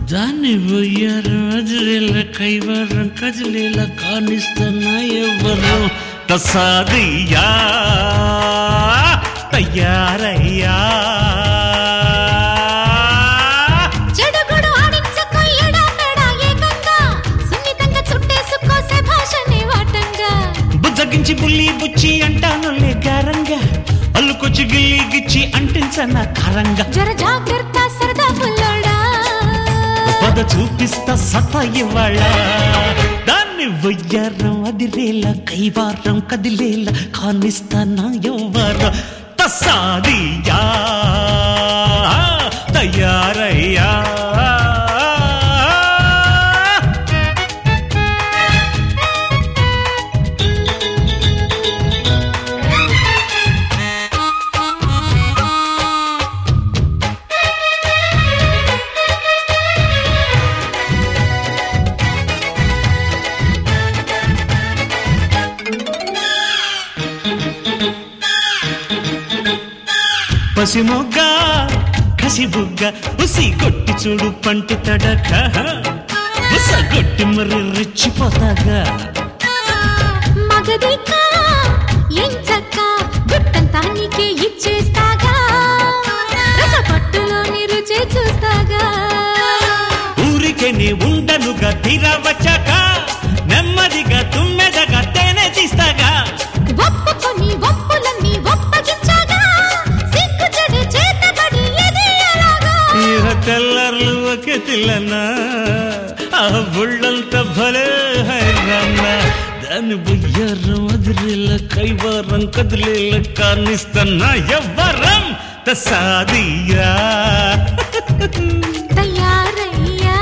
దాన్ని బొయ్యారు అదిరేల కైవారం కదిలేలా కానిస్తున్నా ఎవరు తసాదియా తయారయ్యా చెడుగుడు ఆడించుకో ఎడాపెడా ఏకంగా సున్నితంగా చుట్టేసుకోసే భాషనే వాటంగా బుజ్జగించి బుల్లి బుచ్చి అంటాను గారంగా అల్లుకొచ్చి గిల్లి గిచ్చి అంటించన్న కారంగా జర జాగ్రత్త సరదా పుల్లోడా పద చూపిస్తా సత ఇవాళ దాన్ని వయ్యారం అదిరేలా కైవారం కదిలేలా కానిస్తానా ఎవ్వరం తసాదియా తయారయ్యా పసిమొగ్గ కసిబుగ్గ ఉసి కొట్టి చూడు పంటి తడక ఉస కొట్టి మరి రెచ్చిపోతాగా మగదిక్క ఎంచక్క గుట్టంతా నీకే ఇచ్చేస్తాగా రసపట్టులోని రుచి చూస్తాగా ఊరికే నీ ఉండనుగా తీరవచ్చాక నెమ్మదిగా తుమ్మెదగా తేనె తీస్తాగా ఒప్పుకొని ఒప్పులన్నీ ఒప్పగించాగా సిగ్గు చెడు చేతబడి ఎది ఎలాగా ఇహ తెల్లర్లు ఒక తిల్లన ఆ బుళ్ళంత భలే హైరన్న దాని బుయ్యారం అదిరేలా కైవారం కదిలేలా కానిస్తన్నా ఎవ్వరం తసాదియా తయారయ్యా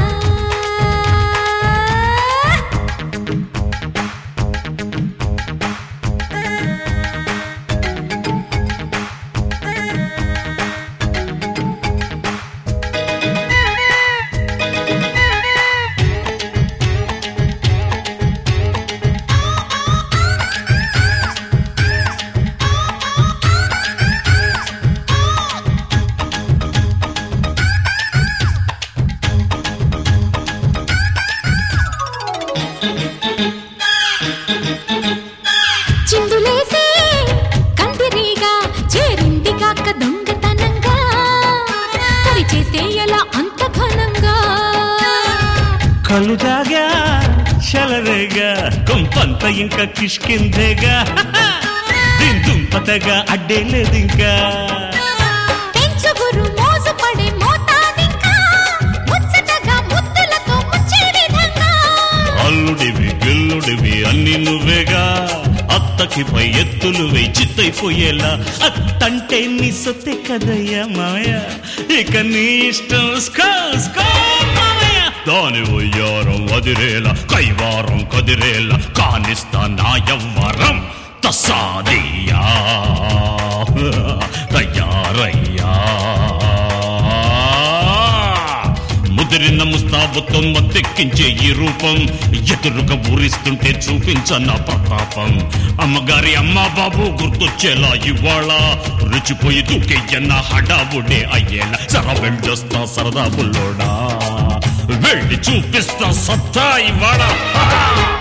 చిందులేసే కందిరీగా చేరింది కాక దొంగతనంగా కరి చేస్తే ఎలా అంత ఘనంగా కళ్ళు తాగా చలరేగా కొంపంత ఇంకా కిష్కిందేగా దీని దుంపతగా అడ్డే లేదు ఇంకా పెంచుగురు మోసపడే మోతాదింకా ముచ్చటగా ముద్దులతో ముచ్చే విధంగా అల్లుడివి గిల్లుడివి అన్ని నువ్వేగా అత్తకి పై ఎత్తులు వేయి చిత్తైపోయేలా అత్తంటే నీ సొత్తే కదయ్యా మాయ ఇక నీ ఇష్టం స్కో స్కో మామయ్య దాని వయ్యారం వదిరేలా కైవారం కదిరేలా కానిస్తా నా యవ్వరం తసాదియా తయారయ్యా ముదిరిన ముస్తాబుతో మత్తెక్కించే ఈ రూపం ఎదురుగా ఊరిస్తుంటే చూపించన్న ప్రతాపం అమ్మగారి అమ్మ బాబు గుర్తొచ్చేలా ఇవాళ రుచిపోయి దూకెయ్యన్న హడావుడే అయ్యేలా సర వెళ్ళొస్తా సరదా బుల్లోడా వెళ్ళి చూపిస్తా సత్తా ఇవాళ